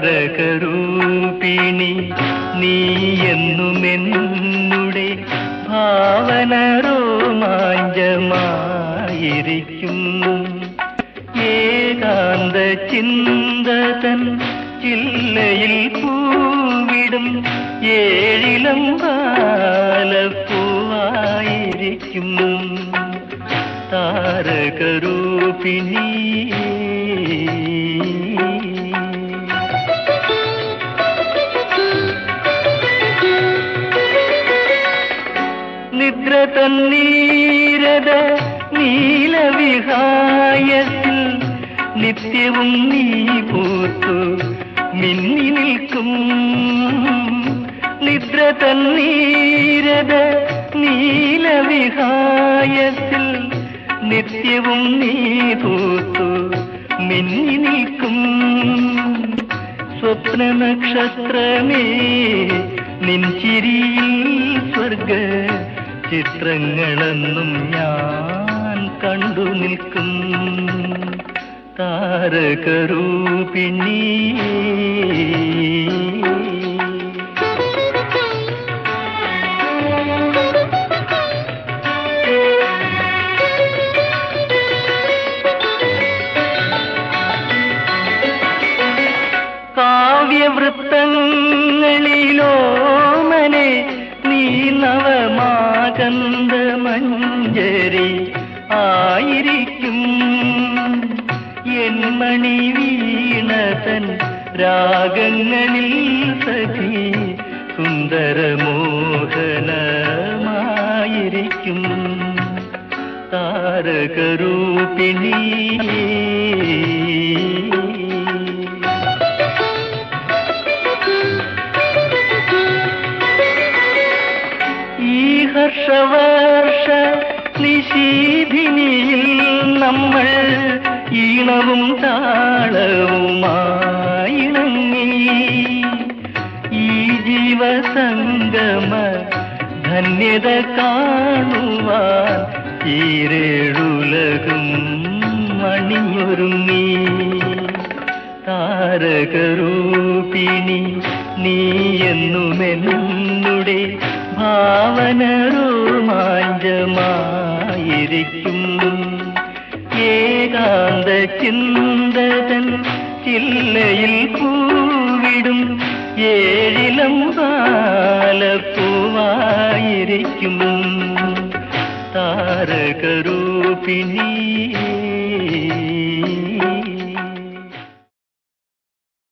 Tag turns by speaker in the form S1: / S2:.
S1: താരകരൂപിണി നീ എന്നുമെന്നുടെ ഭാവന രോമാഞ്ചമായിരിക്കും ഏകാന്ത ചിന്തതൻ ചില്ലയിൽ പൂവിടും ഏഴിലം കാലപ്പൂവായിരിക്കും താരകരൂപിണി നിദ്ര തന്നീരത നീലവിഹായത്തിൽ നിത്യവും നീ പൂത്തു മിന്നി നിൽക്കും നിദ്ര തന്നീരത നീലവിഹായത്തിൽ നിത്യവും നീ പൂത്തു മിന്നി നിൽക്കും സ്വപ്ന നക്ഷത്രമേ നിൻചിരിയിൽ സ്വർഗ ചിത്രങ്ങളെന്നും ഞാൻ കണ്ടു നിൽക്കും താരകരൂപിണി കാവ്യവൃത്തങ്ങളിലോമനെ നീ നവമാകന്ത മഞ്ജരി ആയിരിക്കും എൻ മണി വീണതൻ രാഗങ്ങളിൽ സഖി സുന്ദരമോഹനമായിരിക്കും താരകരൂപിണി ഈ ഹർഷവർഷ നിശീധിനിയിൽ നമ്മൾ ഈണവും താളവുമായിണങ്ങി ഈ ജീവസംഗമ ധന്യത കാണുവാൻ ഈരേഴുലകും മണിയൊരുങ്ങി താരകരൂപിണി നീ എന്നുമെന്നുടെ ഭാവന രോമാഞ്ചമായിരിക്കും ഏകാന്ത ചിന്തതൻ ചില്ലയിൽ പൂവിടും ഏഴിലം കാലപ്പൂവായിരിക്കും താരകരൂപിണി